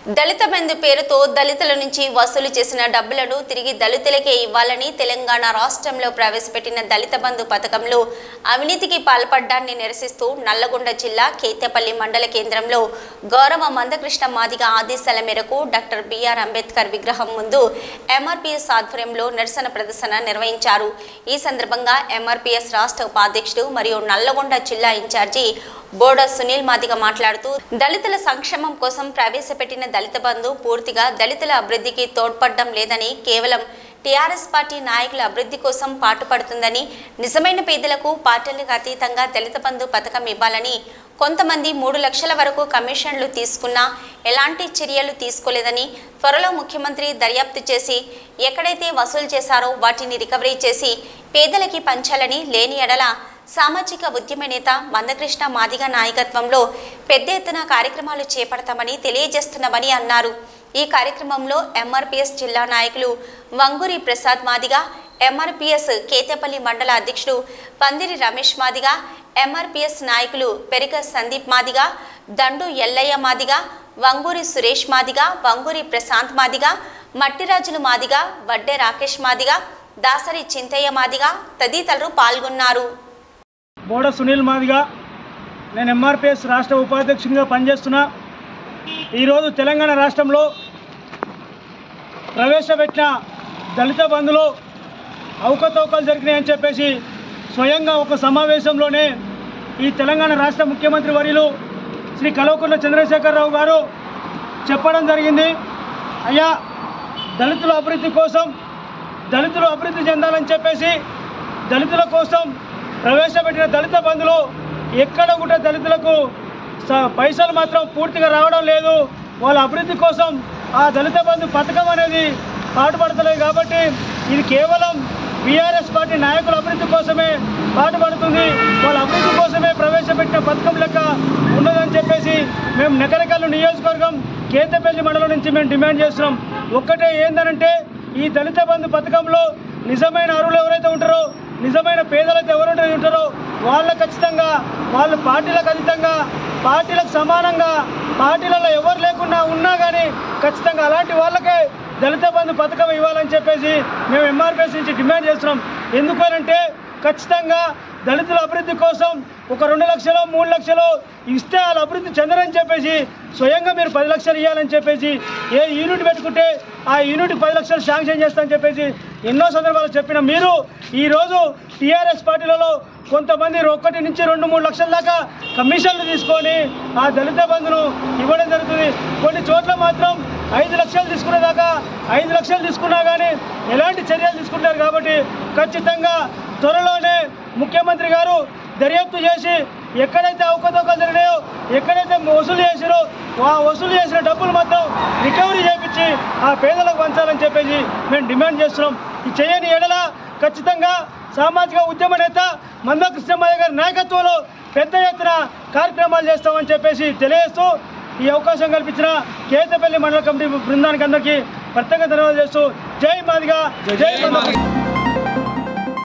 దళిత బంధు పేరుతో దళితుల నుంచి వసూలు చేసిన డబ్బులను తిరిగి దళితులకే ఇవ్వాలని తెలంగాణ రాష్ట్రంలో ప్రవేశపెట్టిన దళిత బంధు పథకంలో అవినీతికి పాల్పడ్డాన్ని నిరసిస్తూ నల్లగొండ జిల్లా కేతపల్లి మండల కేంద్రంలో గౌరవ మందకృష్ణ మాదిగ ఆదేశాల మేరకు డాక్టర్ బిఆర్ అంబేద్కర్ విగ్రహం ముందు ఎంఆర్పీఎస్ ఆధ్వర్యంలో నిరసన ప్రదర్శన నిర్వహించారు ఈ సందర్భంగా ఎంఆర్పీఎస్ రాష్ట్ర ఉపాధ్యక్షుడు మరియు నల్లగొండ జిల్లా ఇన్ఛార్జి బోడ సునీల్ మాదిగ మాట్లాడుతూ దళితుల సంక్షేమం కోసం ప్రవేశపెట్టిన దళిత బంధు పూర్తిగా దళితుల అభివృద్ధికి తోడ్పడడం లేదని కేవలం టీఆర్ఎస్ పార్టీ నాయకుల అభివృద్ధి కోసం పాటుపడుతుందని నిజమైన పేదలకు పార్టీలకు అతీతంగా దళిత బంధు పథకం ఇవ్వాలని కొంతమంది మూడు లక్షల వరకు కమిషన్లు తీసుకున్నా ఎలాంటి చర్యలు తీసుకోలేదని త్వరలో ముఖ్యమంత్రి దర్యాప్తు చేసి ఎక్కడైతే వసూలు చేశారో వాటిని రికవరీ చేసి పేదలకి పంచాలని లేని ఎడల సామాజిక ఉద్యమ నేత మందకృష్ణ మాదిగ నాయకత్వంలో పెద్ద ఎత్తున కార్యక్రమాలు చేపడతామని తెలియజేస్తున్నామని అన్నారు ఈ కార్యక్రమంలో ఎంఆర్పిఎస్ జిల్లా నాయకులు వంగూరి ప్రసాద్ మాదిగ ఎంఆర్పిఎస్ కేతేపల్లి మండల అధ్యక్షుడు పందిరి రమేష్ మాదిగ ఎంఆర్పిఎస్ నాయకులు పెరిగ సందీప్ మాదిగ దండు ఎల్లయ్య మాదిగ వంగూరి సురేష్ మాదిగ వంగూరి ప్రశాంత్ మాదిగ మట్టిరాజులు మాదిగ వడ్డే రాకేష్ మాదిగ దాసరి చింతయ్య మాదిగ తదితరులు పాల్గొన్నారు బోడ సునీల్ మాదిగా నేను ఎంఆర్పిఎస్ రాష్ట్ర ఉపాధ్యక్షునిగా పనిచేస్తున్నా ఈరోజు తెలంగాణ రాష్ట్రంలో ప్రవేశపెట్టిన దళిత బంధులో అవకతవకలు జరిగినాయని చెప్పేసి స్వయంగా ఒక సమావేశంలోనే ఈ తెలంగాణ రాష్ట్ర ముఖ్యమంత్రి వర్యులు శ్రీ కల్వకుంట్ల చంద్రశేఖరరావు గారు చెప్పడం జరిగింది అయ్యా దళితుల అభివృద్ధి కోసం దళితులు అభివృద్ధి చెందాలని చెప్పేసి దళితుల కోసం ప్రవేశపెట్టిన దళిత బంధులో ఎక్కడ కూడా దళితులకు స- పైసలు మాత్రం పూర్తిగా రావడం లేదు వాళ్ళ అభివృద్ధి కోసం ఆ దళిత బంధు పథకం అనేది పాటుపడతలేదు కాబట్టి ఇది కేవలం బీఆర్ఎస్ పార్టీ నాయకుల అభివృద్ధి కోసమే పాటుపడుతుంది వాళ్ళ అభివృద్ధి కోసమే ప్రవేశపెట్టిన పథకం లెక్క ఉండదని చెప్పేసి మేము నెకరకల్లు నియోజకవర్గం కేతపల్లి మండలం నుంచి మేము డిమాండ్ చేస్తున్నాం ఒక్కటే ఏందనంటే ఈ దళిత బంధు పథకంలో నిజమైన అరువులు ఎవరైతే ఉంటారో నిజమైన పేదలైతే ఎవరైతే ఉంటారో వాళ్ళ ఖచ్చితంగా వాళ్ళ పార్టీలకు అతీతంగా పార్టీలకు సమానంగా పార్టీలలో ఎవరు లేకున్నా ఉన్నా కానీ ఖచ్చితంగా అలాంటి వాళ్ళకే దళిత బంధు పథకం ఇవ్వాలని చెప్పేసి మేము ఎంఆర్పిఎస్ నుంచి డిమాండ్ చేస్తున్నాం ఎందుకనంటే ఖచ్చితంగా దళితుల అభివృద్ధి కోసం ఒక రెండు లక్షలు మూడు లక్షలు ఇస్తే వాళ్ళ అభివృద్ధి చెందరని చెప్పేసి స్వయంగా మీరు పది లక్షలు ఇవ్వాలని చెప్పేసి ఏ యూనిట్ పెట్టుకుంటే ఆ యూనిట్కి పది లక్షలు శాంక్షన్ చేస్తామని చెప్పేసి ఎన్నో సందర్భాలు చెప్పిన మీరు ఈరోజు టీఆర్ఎస్ పార్టీలలో కొంతమంది ఒకటి నుంచి రెండు మూడు లక్షల దాకా కమిషన్లు తీసుకొని ఆ దళిత బంధును ఇవ్వడం జరుగుతుంది కొన్ని చోట్ల మాత్రం ఐదు లక్షలు తీసుకునేదాకా ఐదు లక్షలు తీసుకున్నా కానీ ఎలాంటి చర్యలు తీసుకుంటారు కాబట్టి ఖచ్చితంగా త్వరలోనే ముఖ్యమంత్రి గారు దర్యాప్తు చేసి ఎక్కడైతే అవకతవకలు జరిగినాయో ఎక్కడైతే వసూలు చేసిరో ఆ వసూలు చేసిన డబ్బులు మాత్రం రికవరీ చేపించి ఆ పేదలకు పంచాలని చెప్పేసి మేము డిమాండ్ చేస్తున్నాం ఈ చేయని ఎడల ఖచ్చితంగా సామాజిక ఉద్యమ నేత మంద కృష్ణమయ్య గారి నాయకత్వంలో పెద్ద ఎత్తున కార్యక్రమాలు చేస్తామని చెప్పేసి తెలియజేస్తూ ఈ అవకాశం కల్పించిన కేతపల్లి మండల కమిటీ బృందానికి అందరికీ ప్రత్యేక ధన్యవాదాలు చేస్తూ జై మాదిగా జై మంద